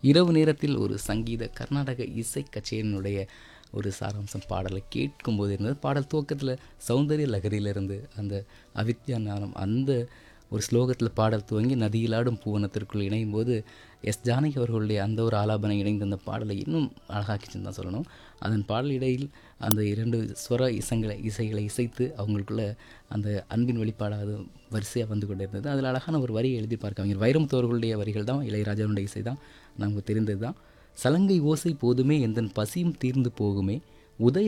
இரவு நேரத்தில் ஒரு சங்கீத கர்நாடக இசை கச்சேரியினுடைய ஒரு சாராம்சம் பாடலை கேட்கும்போது இருந்தது பாடல் துவக்கத்தில் சௌந்தரிய லகரியிலிருந்து அந்த அவித்யா ஞானம் அந்த ஒரு ஸ்லோகத்தில் பாடல் துவங்கி நதியிலாடும் பூவனத்திற்குள் இணையும் போது எஸ் ஜானகி அவர்களுடைய அந்த ஒரு ஆலாபனை இணைந்த அந்த பாடலை இன்னும் அழகாக்கிச்சுன்னு தான் சொல்லணும் அதன் பாடல் இடையில் அந்த இரண்டு ஸ்வர இசங்களை இசைகளை இசைத்து அவங்களுக்குள்ள அந்த அன்பின் வெளிப்பாடாக அது வரிசையாக வந்து கொண்டே இருந்தது அதில் அழகான ஒரு வரியை எழுதி பார்க்க அவங்க வைரமுத்து அவர்களுடைய வரிகள் தான் இளையராஜாவுடைய இசை தான் நமக்கு தெரிந்தது தான் சலங்கை ஓசை போதுமே எந்தன் பசியும் தீர்ந்து போகுமே உதய